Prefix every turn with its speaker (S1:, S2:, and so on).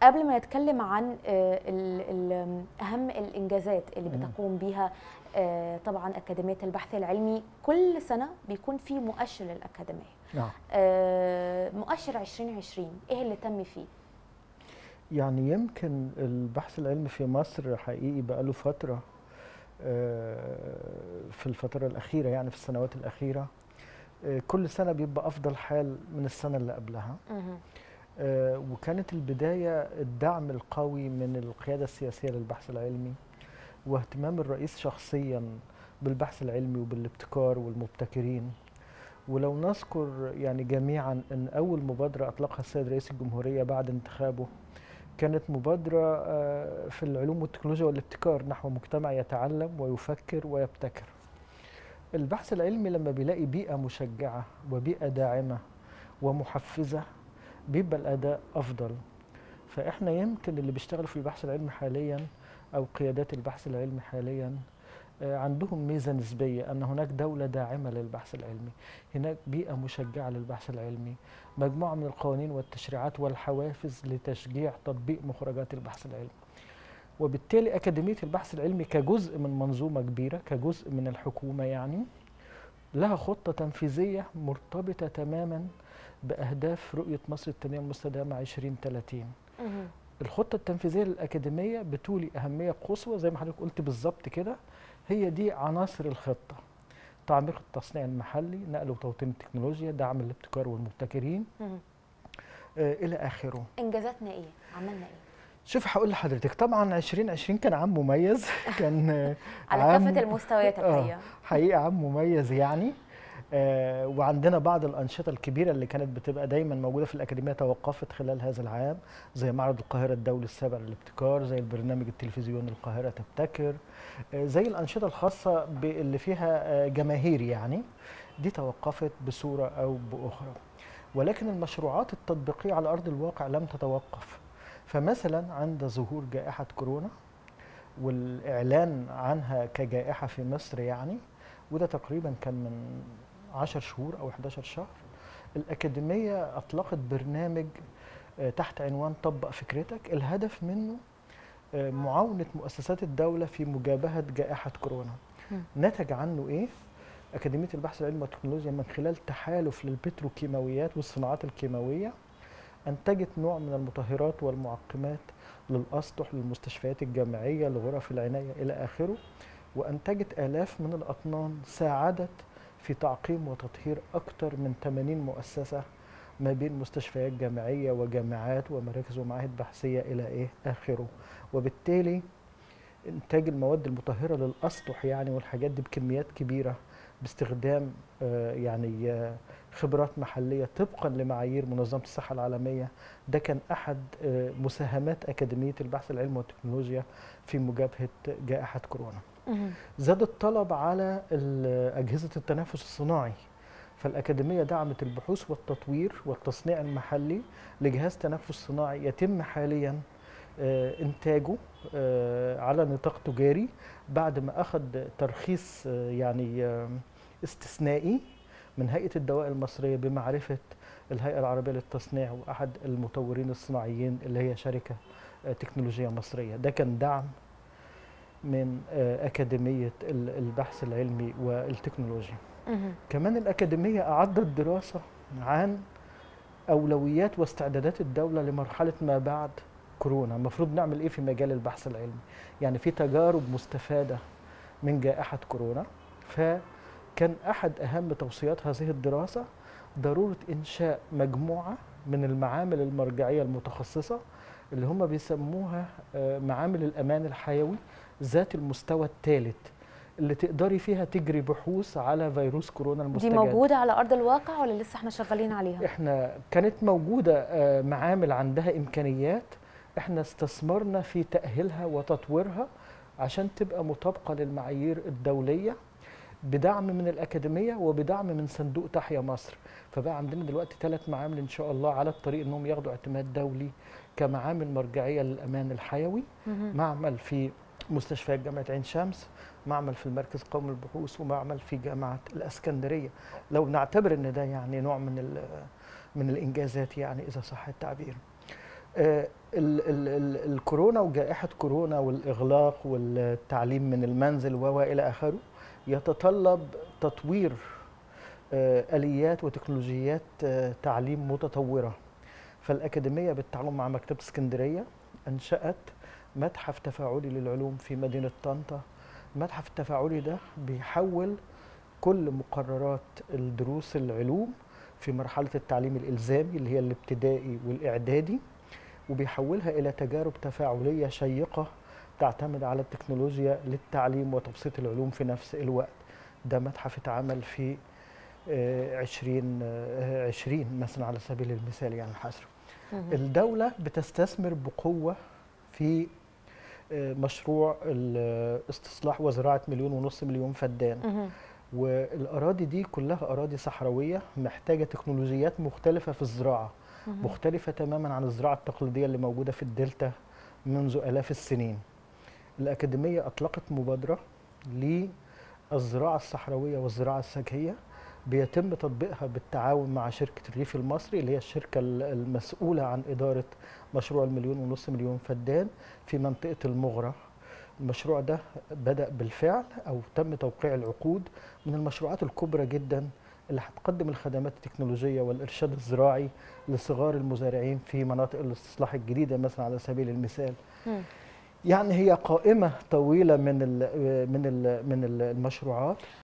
S1: قبل ما نتكلم عن آه، ال- ال- اهم الانجازات اللي
S2: مم.
S1: بتقوم بيها آه، طبعا اكاديميه البحث العلمي كل سنه بيكون في مؤشر للاكاديميه
S2: نعم
S1: آه، مؤشر 2020 ايه اللي تم فيه
S2: يعني يمكن البحث العلمي في مصر حقيقي بقاله فترة آه، في الفترة الأخيرة يعني في السنوات الأخيرة آه، كل سنة بيبقى أفضل حال من السنة اللي قبلها
S1: مهم.
S2: آه، وكانت البداية الدعم القوي من القيادة السياسية للبحث العلمي واهتمام الرئيس شخصيا بالبحث العلمي وبالابتكار والمبتكرين ولو نذكر يعني جميعا ان اول مبادره اطلقها السيد رئيس الجمهوريه بعد انتخابه كانت مبادره آه، في العلوم والتكنولوجيا والابتكار نحو مجتمع يتعلم ويفكر ويبتكر البحث العلمي لما بيلاقي بيئه مشجعه وبيئه داعمه ومحفزه بيبقى الاداء افضل فاحنا يمكن اللي بيشتغلوا في البحث العلمي حاليا او قيادات البحث العلمي حاليا آه، عندهم ميزه نسبيه ان هناك دوله داعمه للبحث العلمي هناك بيئه مشجعه للبحث العلمي مجموعه من القوانين والتشريعات والحوافز لتشجيع تطبيق مخرجات البحث العلمي وبالتالي اكاديميه البحث العلمي كجزء من منظومه كبيره كجزء من الحكومه يعني لها خطه تنفيذيه مرتبطه تماما باهداف رؤيه مصر التنميه المستدامه 2030
S1: مهم.
S2: الخطة التنفيذية للأكاديمية بتولي أهمية قصوى زي ما حضرتك قلت بالظبط كده هي دي عناصر الخطة تعميق التصنيع المحلي نقل وتوطين التكنولوجيا دعم الابتكار والمبتكرين
S1: مهم.
S2: آه إلى آخره
S1: انجازاتنا ايه عملنا ايه
S2: شوف هقول لحضرتك طبعا 2020 كان عام مميز كان آه،
S1: على
S2: عام-
S1: كافه المستويات
S2: آه.
S1: الحقيقه
S2: حقيقة عام مميز يعني آه وعندنا بعض الأنشطة الكبيرة اللي كانت بتبقى دايما موجودة في الأكاديمية توقفت خلال هذا العام زي معرض القاهرة الدولي السابع للابتكار زي البرنامج التلفزيوني القاهرة تبتكر آه زي الأنشطة الخاصة ب- اللي فيها آه جماهير يعني دي توقفت بصورة أو بأخرى ولكن المشروعات التطبيقية على أرض الواقع لم تتوقف فمثلا عند ظهور جائحة كورونا والإعلان عنها كجائحة في مصر يعني وده تقريبا كان من 10 شهور أو 11 شهر الأكاديمية أطلقت برنامج آه، تحت عنوان طبق فكرتك الهدف منه آه، معاونة مؤسسات الدولة في مجابهة جائحة كورونا
S1: مم.
S2: نتج عنه إيه؟ أكاديمية البحث العلمي والتكنولوجيا من خلال تحالف للبتروكيماويات والصناعات الكيماوية أنتجت نوع من المطهرات والمعقمات للأسطح للمستشفيات الجامعية لغرف العناية إلى آخره وأنتجت آلاف من الأطنان ساعدت في تعقيم وتطهير أكثر من 80 مؤسسة ما بين مستشفيات جامعية وجامعات ومراكز ومعاهد بحثية إلى إيه آخره وبالتالي إنتاج المواد المطهرة للأسطح يعني والحاجات دي بكميات كبيرة باستخدام آه، يعني آه، خبرات محلية طبقا لمعايير منظمة الصحة العالمية ده كان أحد آه، مساهمات أكاديمية البحث العلمي والتكنولوجيا في مجابهة جائحة كورونا
S1: مهم.
S2: زاد الطلب على ال- أجهزة التنفس الصناعي فالأكاديمية دعمت البحوث والتطوير والتصنيع المحلي لجهاز تنفس صناعي يتم حاليا آه، إنتاجه آه، على نطاق تجاري بعد ما أخذ ترخيص آه، يعني آه، استثنائي من هيئة الدواء المصرية بمعرفة الهيئة العربية للتصنيع وأحد المطورين الصناعيين اللي هي شركة آه، تكنولوجية مصرية ده كان دعم من آه، أكاديمية ال- البحث العلمي والتكنولوجيا
S1: مهم.
S2: كمان الأكاديمية أعدت دراسة عن أولويات واستعدادات الدولة لمرحلة ما بعد كورونا المفروض نعمل إيه في مجال البحث العلمي يعني في تجارب مستفادة من جائحة كورونا فكان أحد أهم توصيات هذه الدراسة ضرورة إنشاء مجموعة من المعامل المرجعية المتخصصة اللي هم بيسموها آه، معامل الأمان الحيوي ذات المستوى الثالث اللي تقدري فيها تجري بحوث على فيروس كورونا
S1: دي
S2: المستجد
S1: موجوده على ارض الواقع ولا لسه احنا شغالين عليها
S2: احنا كانت موجودة آه، معامل عندها إمكانيات احنا استثمرنا في تأهيلها وتطويرها عشان تبقى مطابقة للمعايير الدولية بدعم من الأكاديمية وبدعم من صندوق تحيا مصر فبقى عندنا دلوقتي ثلاث معامل إن شاء الله على الطريق إنهم ياخدوا اعتماد دولي كمعامل مرجعية للأمان الحيوي
S1: مهم.
S2: معمل في مستشفيات جامعة عين شمس معمل في المركز القومي للبحوث ومعمل في جامعة الإسكندرية لو نعتبر إن ده يعني نوع من ال- من الإنجازات يعني إذا صح التعبير آه، ال ال ال الكورونا وجائحة كورونا والإغلاق والتعليم من المنزل و إلى آخره يتطلب تطوير آه، آليات وتكنولوجيات آه، تعليم متطورة فالأكاديمية بالتعاون مع مكتبة اسكندرية أنشأت متحف تفاعلي للعلوم في مدينة طنطا المتحف التفاعلي ده بيحول كل مقررات الدروس العلوم في مرحلة التعليم الإلزامي اللي هي الابتدائي والإعدادي وبيحولها إلى تجارب تفاعلية شيقة تعتمد على التكنولوجيا للتعليم وتبسيط العلوم في نفس الوقت ده متحف اتعمل في آه، عشرين آه، عشرين مثلا على سبيل المثال يعني الحصر
S1: مهم.
S2: الدولة بتستثمر بقوة في آه، مشروع ال- استصلاح وزراعة مليون ونص مليون فدان
S1: مهم.
S2: والأراضي دي كلها أراضي صحراوية محتاجة تكنولوجيات مختلفة في الزراعة
S1: مهم.
S2: مختلفة تماما عن الزراعة التقليدية اللي موجودة في الدلتا منذ آلاف السنين الأكاديمية أطلقت مبادرة للزراعة الصحراوية والزراعة السجهية بيتم تطبيقها بالتعاون مع شركة الريف المصري اللي هي الشركة ال- المسؤولة عن إدارة مشروع المليون ونص مليون فدان في منطقة المغرة المشروع ده بدأ بالفعل أو تم توقيع العقود من المشروعات الكبرى جدا اللي هتقدم الخدمات التكنولوجية والإرشاد الزراعي لصغار المزارعين في مناطق الاستصلاح الجديدة مثلا على سبيل المثال
S1: مم.
S2: يعني هي قائمة طويلة من ال من ال من ال- المشروعات